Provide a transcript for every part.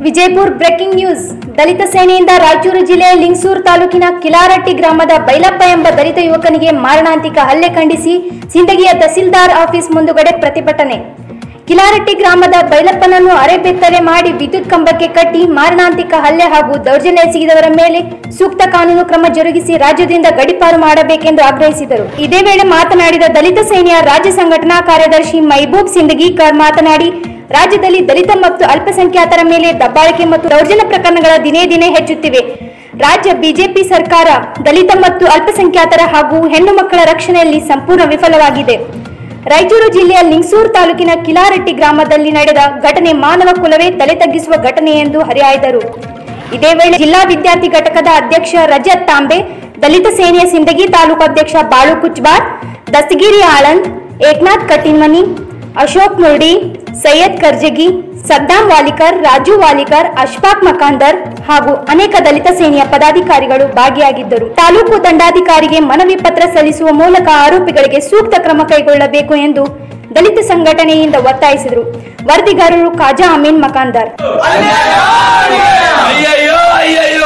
Vijayapura breaking news ದಲಿತ ಸೇನೆಯಿಂದ ರಾಯಚೂರು ಜಿಲ್ಲೆಯ ಲಿಂಗಸೂರು ತಾಲೂಕಿನ ಕಿಲಾರಟ್ಟಿ ಗ್ರಾಮದ ಬೈಲಪ್ಪ ಎಂಬ ದಲಿತ ಯುವಕನಿಗೆ ಮಾರಣಾಂತಿಕ ಹಲ್ಲೆ ಖಂಡಿಸಿ ಸಿಂದಗಿಯ ತಹಸೀಲ್ದಾರ್ ಆಫೀಸ್ ಮುಂದುಗಡೆ ಪ್ರತಿಭಟನೆ ಕಿಲಾರಟ್ಟಿ ಗ್ರಾಮದ ಬೈಲಪ್ಪನನ್ನು ಅರೆಬೆತ್ತರೆ ಮಾಡಿ ವಿದ್ಯುತ್ ಕಂಬಕ್ಕೆ ಕಟ್ಟಿ ಮಾರಣಾಂತಿಕ ಹಲ್ಲೆ ಹಾಗೂ ದೌರ್ಜನ್ಯ ಎಸಗಿದವರ ಮೇಲೆ ಸೂಕ್ತ ಕಾನೂನು ಕ್ರಮ ಜರುಗಿಸಿ ರಾಜ್ಯದಿಂದ ಗಡಿಪಾರು ಮಾಡಬೇಕೆಂದು ಆಗ್ರಹಿಸಿದರು ಇದೇ ವೇಳೆ ಮಾತನಾಡಿದ ದಲಿತ ಸೇನೆಯ ರಾಜ್ಯ ಸಂಘಟನಾ ಕಾರ್ಯದರ್ಶಿ ಮೈಬೂಬ್ ಸಿಂದಗಿಕರ್ ಮಾತನಾಡಿ ರಾಜ್ಯದಲ್ಲಿ ದಲಿತ ಮತ್ತು ಅಲ್ಪಸಂಖ್ಯಾತರ ಮೇಲೆ ದಬ್ಬಾಳಿಕೆ ಮತ್ತು ದೌರ್ಜನ್ಯ ಪ್ರಕರಣಗಳ ದಿನೇ ದಿನೇ ಹೆಚ್ಚುತ್ತಿವೆ ರಾಜ್ಯ ಬಿಜೆಪಿ ಸರ್ಕಾರ ದಲಿತ ಮತ್ತು ಅಲ್ಪಸಂಖ್ಯಾತರ ಹಾಗೂ ಹೆಣ್ಣು ಮಕ್ಕಳ ರಕ್ಷಣೆಯಲ್ಲಿ ಸಂಪೂರ್ಣ ವಿಫಲವಾಗಿದೆ ರಾಯಚೂರು ಜಿಲ್ಲೆಯ ಲಿಂಗಸೂರು ತಾಲೂಕಿನ ಕಿಲಾರಟ್ಟಿ ಗ್ರಾಮದಲ್ಲಿ ನಡೆದ ಘಟನೆ ಮಾನವ ಕುಲವೇ ತಲೆ ತಗ್ಗಿಸುವ ಘಟನೆ ಎಂದು ಹರಿಹಾಯ್ದರು ಇದೇ ವೇಳೆ ಜಿಲ್ಲಾ ವಿದ್ಯಾರ್ಥಿ ಘಟಕದ ಅಧ್ಯಕ್ಷ ರಜತ್ ತಾಂಬೆ ದಲಿತ ಸೇನೆಯ ಸಿಂದಗಿ ತಾಲೂಕು ಅಧ್ಯಕ್ಷ ಬಾಳು ಕುಚ್ಬಾರ್ ದಸ್ತಗಿರಿ ಆಳಂದ್ ಏಕನಾಥ್ ಕಟ್ಟಿನ್ಮನಿ ಅಶೋಕ್ ಮುರ್ಡಿ ಸೈಯದ್ ಕರ್ಜಗಿ ಸದ್ದಾಂ ವಾಲಿಕರ್ ರಾಜು ವಾಲಿಕರ್ ಅಶ್ಫಾಕ್ ಮಕಾಂದರ್ ಹಾಗೂ ಅನೇಕ ದಲಿತ ಸೇನೆಯ ಪದಾಧಿಕಾರಿಗಳು ಭಾಗಿಯಾಗಿದ್ದರು ತಾಲೂಕು ದಂಡಾಧಿಕಾರಿಗೆ ಮನವಿ ಪತ್ರ ಸಲ್ಲಿಸುವ ಮೂಲಕ ಆರೋಪಿಗಳಿಗೆ ಸೂಕ್ತ ಕ್ರಮ ಕೈಗೊಳ್ಳಬೇಕು ಎಂದು ದಲಿತ ಸಂಘಟನೆಯಿಂದ ಒತ್ತಾಯಿಸಿದರು ವರದಿಗಾರರು ಖಾಜಾ ಅಮೀನ್ ಮಕಾಂದರ್ ಅಯ್ಯಯ್ಯೋ ಅಯ್ಯಯ್ಯೋ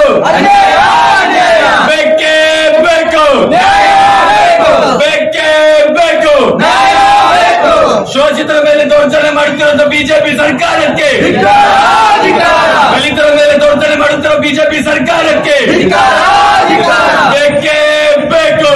ಬೇಕೇ ಬೇಕು ಬೇಕೇ ಬೇಕು ಶೋಷಿತರ ಮೇಲೆ ದೌರ್ಜನ್ಯ ಮಾಡುತ್ತಿರುವ ಬಿಜೆಪಿ ಸರ್ಕಾರಕ್ಕೆ ದಲಿತರ ಮೇಲೆ ದೌರ್ಜನ್ಯ ಮಾಡುತ್ತಿರುವ ಬಿಜೆಪಿ ಸರ್ಕಾರಕ್ಕೆ ಬೇಕೇ ಬೇಕು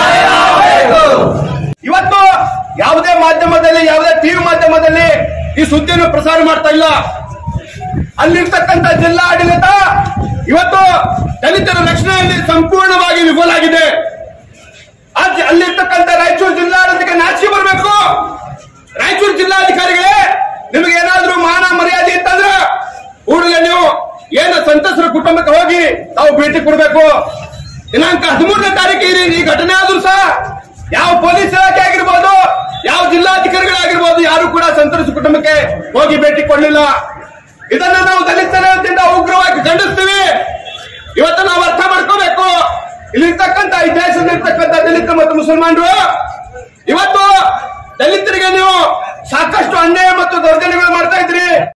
ಇವತ್ತು ಯಾವುದೇ ಮಾಧ್ಯಮದಲ್ಲಿ ಯಾವುದೇ ಟಿವಿ ಮಾಧ್ಯಮದಲ್ಲಿ ಈ ಸುದ್ದಿಯನ್ನು ಪ್ರಸಾರ ಮಾಡ್ತಾ ಇಲ್ಲ ಅಲ್ಲಿರ್ತಕ್ಕಂಥ ಜಿಲ್ಲಾ ಆಡಳಿತ ಇವತ್ತು ದಲಿತರ ರಕ್ಷಣೆಯಲ್ಲಿ ಸಂಪೂರ್ಣವಾಗಿ ವಿಫಲಾಗಿದೆ ಆ ಜಿ- ಅಲ್ಲಿರ್ತಕ್ಕಂಥ ರಾಯಚೂರು ಜಿಲ್ಲಾಡಳಿತಕ್ಕೆ ನಾಚಿಕೆ ಬರಬೇಕು ರಾಯಚೂರು ಜಿಲ್ಲಾಧಿಕಾರಿಗಳೇ ನಿಮಗೆ ಏನಾದ್ರೂ ಮಾನ ಮರ್ಯಾದೆ ಇತ್ತಂದ್ರೆ ಕೂಡಲೇ ನೀವು ಏನು ಸಂತಸರ ಕುಟುಂಬಕ್ಕೆ ಹೋಗಿ ತಾವು ಭೇಟಿ ಕೊಡಬೇಕು ದಿನಾಂಕ ಹದಿಮೂರನೇ ತಾರೀಕು ಈ- ಈ ಘಟನೆ ಆದ್ರೂ ಸಹ ಯಾವ ಪೊಲೀಸ್ ಇಲಾಖೆ ಆಗಿರ್ಬೋದು ಯಾವ ಜಿಲ್ಲಾಧಿಕಾರಿಗಳಾಗಿರ್ಬೋದು ಯಾರು ಕೂಡ ಸಂತಸ ಕುಟುಂಬಕ್ಕೆ ಹೋಗಿ ಭೇಟಿ ಕೊಡಲಿಲ್ಲ ಇದನ್ನ ನಾವು ದಲಿತ ಸೇನೆಯಿಂದ ಉಗ್ರವಾಗಿ ಖಂಡಿಸ್ತೀವಿ ಇವತ್ತು ನಾವು ಅರ್ಥ ಮಾಡ್ಕೋಬೇಕು ಇಲ್ಲಿರ್ತಕ್ಕಂಥ ಈ ದೇಶದಲ್ಲಿರ್ತಕ್ಕಂಥ ದಲಿತ ಮತ್ತು ಮುಸಲ್ಮಾನರು ಇವತ್ತು ದಲಿತರಿಗೆ ನೀವು ಸಾಕಷ್ಟು ಅನ್ಯಾಯ ಮತ್ತು ದೌರ್ಜನ್ಯಗಳು ಮಾಡ್ತಾ ಇದ್ರಿ